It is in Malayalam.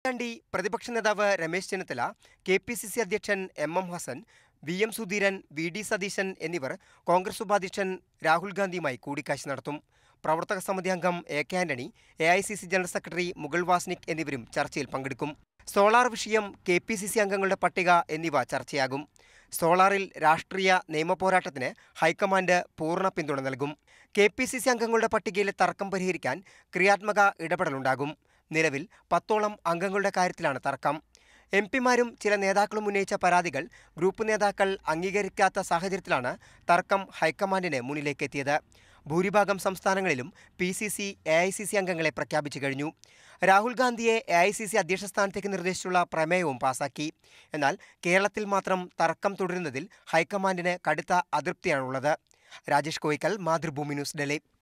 ഉമ്മൻചാണ്ടി പ്രതിപക്ഷ നേതാവ് Ramesh Chennithala K P C C അധ്യക്ഷൻ M M Hassan V M Sudheeran V D Satheesan എന്നിവർ കോൺഗ്രസ് ഉപാധ്യക്ഷൻ രാഹുൽ ഗാന്ധിയുമായി കൂടിക്കാഴ്ച നടത്തും പ്രവർത്തക സമിതി അംഗം A K Antony A I C C general secretary Mukul Wasnik എന്നിവരും ചർച്ചയിൽ പങ്കെടുക്കും സോളാർ വിഷയം കെ പി സി സി അംഗങ്ങളുടെ പട്ടിക എന്നിവ ചർച്ചയാകും സോളാറിൽ രാഷ്ട്രീയ നിയമപോരാട്ടത്തിന് ഹൈക്കമാൻഡ് പൂർണ്ണ പിന്തുണ നൽകും കെ പി സി സി അംഗങ്ങളുടെ പട്ടികയിലെ തർക്കം പരിഹരിക്കാൻ ക്രിയാത്മക ഇടപെടലുണ്ടാകും നിലവിൽ പത്തോളം അംഗങ്ങളുടെ കാര്യത്തിലാണ് തർക്കം എം പിമാരും ചില നേതാക്കളും ഉന്നയിച്ച പരാതികൾ ഗ്രൂപ്പ് നേതാക്കൾ അംഗീകരിക്കാത്ത സാഹചര്യത്തിലാണ് തർക്കം ഹൈക്കമാൻഡിന് മുന്നിലേക്കെത്തിയത് ഭൂരിഭാഗം സംസ്ഥാനങ്ങളിലും P C C A I C C അംഗങ്ങളെ പ്രഖ്യാപിച്ചു കഴിഞ്ഞു രാഹുൽ ഗാന്ധിയെ എ ഐ സി സി അധ്യക്ഷ സ്ഥാനത്തേക്ക് നിർദ്ദേശിച്ചുള്ള പ്രമേയവും പാസാക്കി എന്നാൽ കേരളത്തിൽ മാത്രം തർക്കം തുടരുന്നതിൽ ഹൈക്കമാൻഡിന് കടുത്ത അതൃപ്തിയാണുള്ളത് രാജേഷ് കോയിക്കൽ മാതൃഭൂമി ന്യൂസ് ഡൽഹി